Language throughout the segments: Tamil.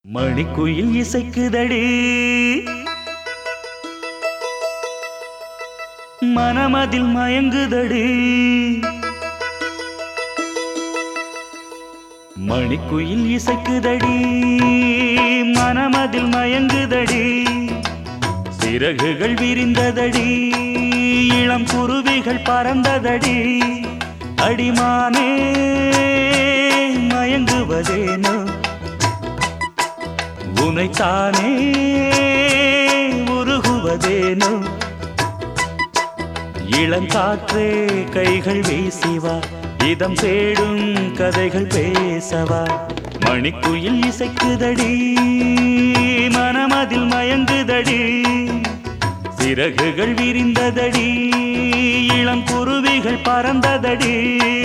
மணிக்குயில் இசைக்குதடி மனமதில் மயங்குதடி மணிக்குயில் இசைக்குதடி மனமதில் மயங்குதடி சிறகுகள் விரிந்ததடி இளம் குருவிகள் பறந்ததடி அடிமானே மயங்குவதேனோ உனைத்தானே உருகுவதேனோ இளங்காற்றே கைகள் வீசிவா இதம் தேடும் கதைகள் பேசவா மணிக்குயில் இசைக்குதடி மனமதில் மயங்குதடி சிறகுகள் விரிந்ததடி இளம் குருவிகள் பறந்ததடி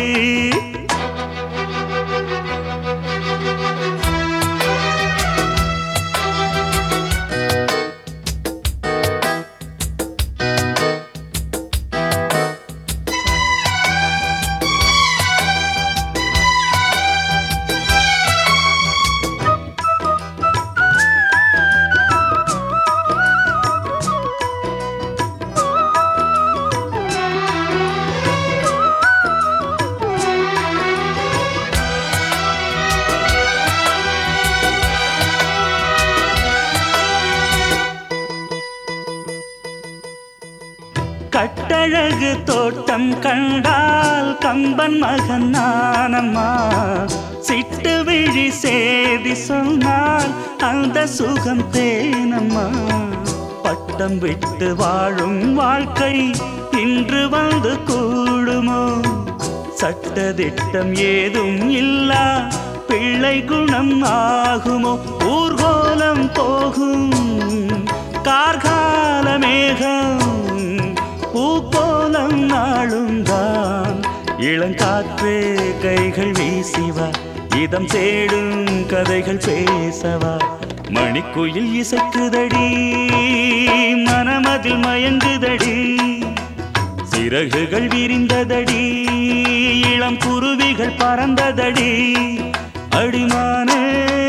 கட்டழகு தோட்டம் கண்டால் கம்பன் மகன் நானம்மா சிட்டு விழி சேதி சொன்னால் அந்த சுகம் தேனம்மா பட்டம் விட்டு வாழும் வாழ்க்கை இன்று வந்து கூடுமோ சட்டதிட்டம் ஏதும் இல்லா பிள்ளை குணம் ஆகுமோ ஊர்கோலம் போகும் கார்கால மேகம் பூக்கோலம் நாளும் தான் இளங்காற்றே கைகள் வீசிவா இதம் தேடும் கதைகள் பேசவா மணிக்குயில் இசைக்குதடி மனமதில் மயங்குதடி சிறகுகள் விரிந்ததடி இளம் குருவிகள் பறந்ததடி அடிமானே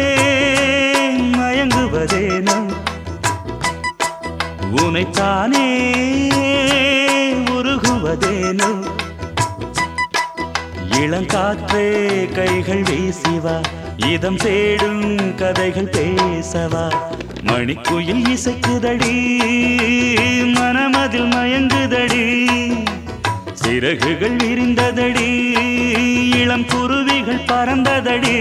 மயங்குவதேனோ உனைத்தானே உருகுவதேனோ இளங்காற்றே கைகள் வீசிவா இதம் தேடும் கதைகள் பேசவா மணிக்குயில் இசைக்குதடி மனமதில் மயங்குதடி சிறகுகள் விரிந்ததடி இளம் குருவிகள் பறந்ததடி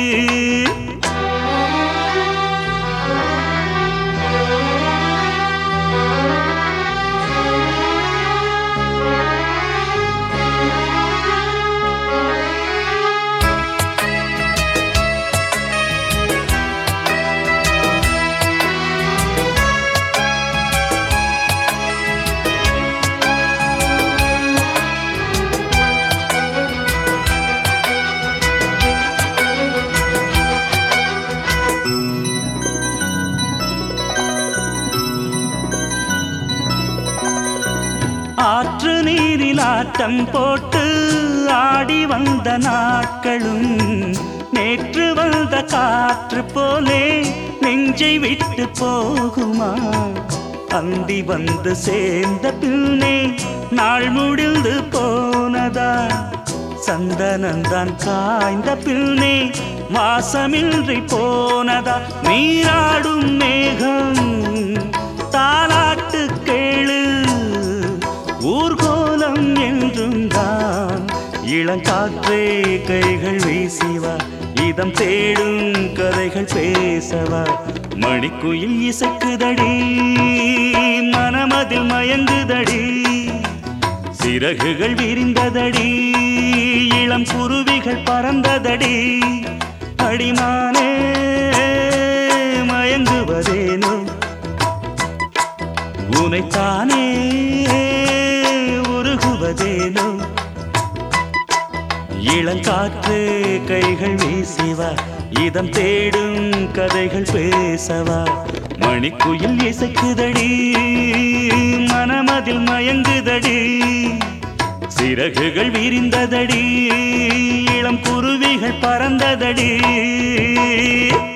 ஆற்று நீரில் ஆட்டம் போட்டு ஆடி வந்த நாட்களும் நேற்று வந்த காற்று போலே நெஞ்சை விட்டு போகுமா அந்தி வந்து சேர்ந்த பின்னே நாள் முடிந்து போனதா சந்தனந்தான் காய்ந்த பின்னே வாசமின்றி போனதா நீராடும் மேகம் தாலாட்டு கேளு ஊர்கோலம் என்றும் தான் இளங்காற்றே கைகள் வீசிவா இதம் தேடும் கதைகள் பேசவா மணிக்குயில் இசைக்குதடி மனமதில் மயங்குதடி சிறகுகள் விரிந்ததடி இளம் குருவிகள் பறந்ததடி அடிமானே மயங்குவதேனோ உனைத்தானே உருகுவதேனோ இளங்காற்று கைகள் வீசிவா இதம் தேடும் கதைகள் பேசவா மணிக்குயில் இசைக்குதடி மனமதில் மயங்குதடி சிறகுகள் விரிந்ததடி இளம் குருவிகள் பறந்ததடி